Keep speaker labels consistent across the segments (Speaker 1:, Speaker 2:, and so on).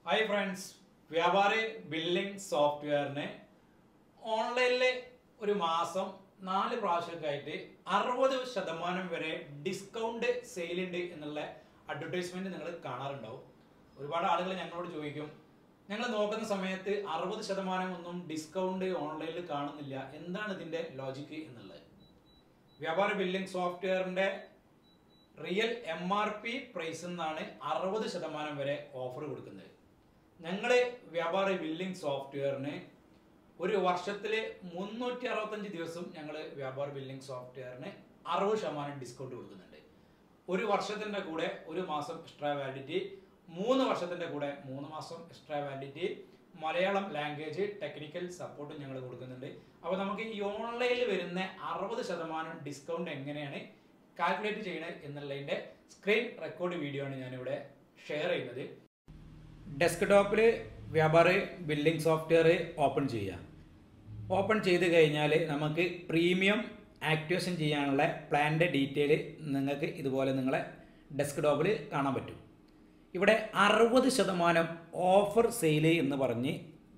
Speaker 1: hi friends വ്യാപാരി billing സോഫ്റ്റ്വെയറിന് ഓൺലൈനിൽ ഒരു മാസം നാല് പ്രാവശ്യമൊക്കെ ആയിട്ട് അറുപത് ശതമാനം വരെ ഡിസ്കൗണ്ട് സെയിലുണ്ട് എന്നുള്ള അഡ്വർടൈസ്മെന്റ് നിങ്ങൾ കാണാറുണ്ടാവും ഒരുപാട് ആളുകൾ ഞങ്ങളോട് ചോദിക്കും ഞങ്ങൾ നോക്കുന്ന സമയത്ത് അറുപത് ശതമാനം ഒന്നും ഡിസ്കൗണ്ട് ഓൺലൈനിൽ കാണുന്നില്ല എന്താണ് ഇതിന്റെ ലോജിക്ക് എന്നുള്ളത് വ്യാപാര ബില്ലിംഗ് സോഫ്റ്റ്വെയറിന്റെ റിയൽ എം ആർ പി പ്രൈസിൽ നിന്നാണ് അറുപത് ശതമാനം വരെ ഓഫർ കൊടുക്കുന്നത് ഞങ്ങൾ വ്യാപാര ബില്ലിംഗ് സോഫ്റ്റ്വെയറിന് ഒരു വർഷത്തിൽ മുന്നൂറ്റി അറുപത്തഞ്ച് ദിവസം ഞങ്ങൾ വ്യാപാര ബില്ലിംഗ് സോഫ്റ്റ്വെയറിന് അറുപത് ശതമാനം ഡിസ്കൗണ്ട് കൊടുക്കുന്നുണ്ട് ഒരു വർഷത്തിന്റെ കൂടെ ഒരു മാസം എക്സ്ട്രാ വാലിഡിറ്റി മൂന്ന് വർഷത്തിന്റെ കൂടെ മൂന്ന് മാസം extra validity Malayalam language technical സപ്പോർട്ടും ഞങ്ങൾ കൊടുക്കുന്നുണ്ട് അപ്പോൾ നമുക്ക് ഈ ഓൺലൈനിൽ വരുന്ന അറുപത് ശതമാനം ഡിസ്കൗണ്ട് എങ്ങനെയാണ് കാൽക്കുലേറ്റ് ചെയ്യണത് എന്നുള്ളതിന്റെ സ്ക്രീൻ റെക്കോർഡ് വീഡിയോ ആണ് ഞാനിവിടെ ഷെയർ ചെയ്യുന്നത് ഡെസ്ക്ടോപ്പിൽ വ്യാപാര ബില്ലിംഗ് സോഫ്റ്റ്വെയർ ഓപ്പൺ ചെയ്യുക ഓപ്പൺ ചെയ്ത് കഴിഞ്ഞാൽ നമുക്ക് പ്രീമിയം ആക്ടിവേഷൻ ചെയ്യാനുള്ള പ്ലാൻ്റെ ഡീറ്റെയിൽ നിങ്ങൾക്ക് ഇതുപോലെ നിങ്ങളെ ഡെസ്ക്ടോപ്പിൽ കാണാൻ പറ്റും ഇവിടെ അറുപത് ശതമാനം ഓഫർ സെയിൽ എന്ന് പറഞ്ഞ്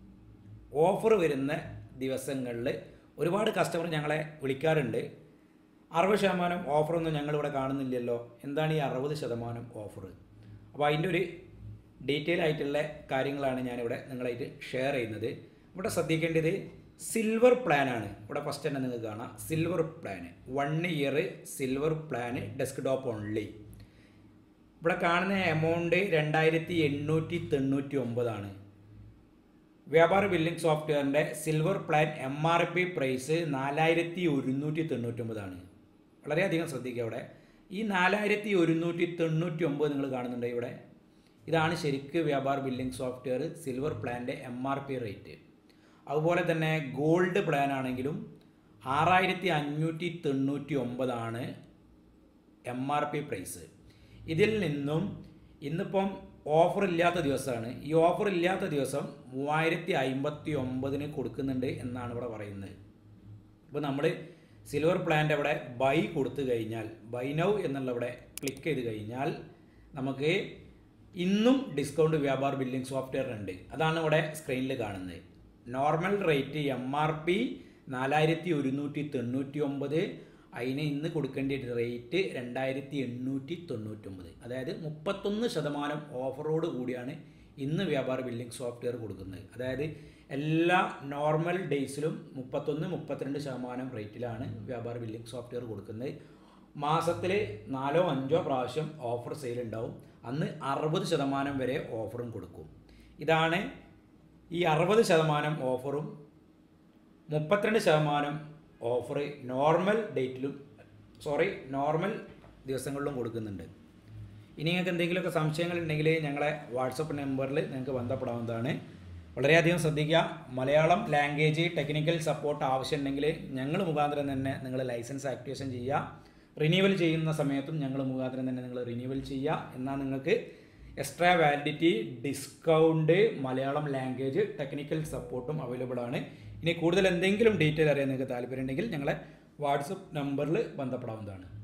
Speaker 1: ഓഫർ വരുന്ന ദിവസങ്ങളിൽ ഒരുപാട് കസ്റ്റമർ ഞങ്ങളെ വിളിക്കാറുണ്ട് അറുപത് ശതമാനം ഓഫറൊന്നും ഞങ്ങളിവിടെ കാണുന്നില്ലല്ലോ എന്താണ് ഈ അറുപത് ശതമാനം ഓഫർ അപ്പോൾ അതിൻ്റെ ഒരു ഡീറ്റെയിൽ ആയിട്ടുള്ള കാര്യങ്ങളാണ് ഞാനിവിടെ നിങ്ങളായിട്ട് ഷെയർ ചെയ്യുന്നത് ഇവിടെ ശ്രദ്ധിക്കേണ്ടത് സിൽവർ പ്ലാനാണ് ഇവിടെ ഫസ്റ്റ് തന്നെ നിങ്ങൾക്ക് കാണാം silver plan one year silver plan desktop only ഇവിടെ കാണുന്ന എമൗണ്ട് രണ്ടായിരത്തി എണ്ണൂറ്റി തൊണ്ണൂറ്റി ഒമ്പതാണ് വ്യാപാര ബില്ലിംഗ് സോഫ്റ്റ്വെയറിൻ്റെ silver plan M R P price നാലായിരത്തി ഒരുന്നൂറ്റി തൊണ്ണൂറ്റൊമ്പതാണ് വളരെയധികം ശ്രദ്ധിക്കുക ഇവിടെ ഈ നാലായിരത്തി ഒരുന്നൂറ്റി തൊണ്ണൂറ്റി ഒമ്പത് നിങ്ങൾ കാണുന്നുണ്ട് ഇവിടെ ഇതാണ് ശരിക്ക് വ്യാപാര ബില്ലിംഗ് സോഫ്റ്റ്വെയർ സിൽവർ പ്ലാൻ്റെ എം ആർ പി റേറ്റ് അതുപോലെ തന്നെ ഗോൾഡ് പ്ലാൻ ആണെങ്കിലും ആറായിരത്തി അഞ്ഞൂറ്റി തൊണ്ണൂറ്റി ഒമ്പതാണ് എം ആർ പി പ്രൈസ് ഇതിൽ നിന്നും ഇന്നിപ്പം ഓഫർ ഇല്ലാത്ത ദിവസമാണ് ഈ ഓഫർ ഇല്ലാത്ത ദിവസം മൂവായിരത്തി അമ്പത്തി ഒമ്പതിന് കൊടുക്കുന്നുണ്ട് എന്നാണ് ഇവിടെ പറയുന്നത് ഇപ്പോൾ നമ്മൾ സിൽവർ പ്ലാന്റ് അവിടെ ബൈ കൊടുത്തു കഴിഞ്ഞാൽ ബൈ നൗ എന്നുള്ള ഇവിടെ ക്ലിക്ക് ചെയ്ത് കഴിഞ്ഞാൽ നമുക്ക് ഇന്നും ഡിസ്കൗണ്ട് വ്യാപാർ ബില്ലിംഗ് സോഫ്റ്റ്വെയർ ഉണ്ട് അതാണ് ഇവിടെ സ്ക്രീനിൽ കാണുന്നത് normal rate M R P നാലായിരത്തി ഒരുന്നൂറ്റി തൊണ്ണൂറ്റി ഒമ്പത് അതിന് ഇന്ന് കൊടുക്കേണ്ട റേറ്റ് രണ്ടായിരത്തി എണ്ണൂറ്റി തൊണ്ണൂറ്റൊമ്പത് അതായത് മുപ്പത്തൊന്ന് ശതമാനം ഓഫറോട് കൂടിയാണ് ഇന്ന് വ്യാപാര ബില്ലിംഗ് സോഫ്റ്റ്വെയർ കൊടുക്കുന്നത് അതായത് എല്ലാ നോർമൽ ഡേയ്സിലും മുപ്പത്തൊന്ന് മുപ്പത്തിരണ്ട് ശതമാനം റേറ്റിലാണ് വ്യാപാര ബില്ലിംഗ് സോഫ്റ്റ്വെയർ കൊടുക്കുന്നത് മാസത്തിൽ നാലോ അഞ്ചോ പ്രാവശ്യം ഓഫർ സെയിൽ ഉണ്ടാവും അന്ന് അറുപത് ശതമാനം വരെ ഓഫറും കൊടുക്കും ഇതാണ് ഈ അറുപത് ശതമാനം ഓഫറും മുപ്പത്തിരണ്ട് ശതമാനം ഓഫർ നോർമൽ ഡേറ്റിലും സോറി നോർമൽ ദിവസങ്ങളിലും കൊടുക്കുന്നുണ്ട് ഇനി നിങ്ങൾക്ക് എന്തെങ്കിലുമൊക്കെ സംശയങ്ങൾ ഉണ്ടെങ്കിൽ ഞങ്ങളെ വാട്സപ്പ് നമ്പറിൽ നിങ്ങൾക്ക് ബന്ധപ്പെടാവുന്നതാണ് വളരെയധികം ശ്രദ്ധിക്കുക മലയാളം ലാംഗ്വേജ് ടെക്നിക്കൽ സപ്പോർട്ട് ആവശ്യമുണ്ടെങ്കിൽ ഞങ്ങൾ മുഖാന്തരം തന്നെ നിങ്ങൾ ലൈസൻസ് ആക്ടിവേഷൻ ചെയ്യുക റിന്യൂവൽ ചെയ്യുന്ന സമയത്തും ഞങ്ങൾ മുഖാന്തരം തന്നെ നിങ്ങൾ റിന്യൂവൽ ചെയ്യുക എന്നാൽ നിങ്ങൾക്ക് extra validity discount Malayalam language technical സപ്പോർട്ടും അവൈലബിൾ ആണ് ഇനി കൂടുതൽ എന്തെങ്കിലും ഡീറ്റെയിൽ അറിയാൻ നിങ്ങൾക്ക് താല്പര്യമുണ്ടെങ്കിൽ ഞങ്ങളെ വാട്സപ്പ് നമ്പറിൽ ബന്ധപ്പെടാവുന്നതാണ്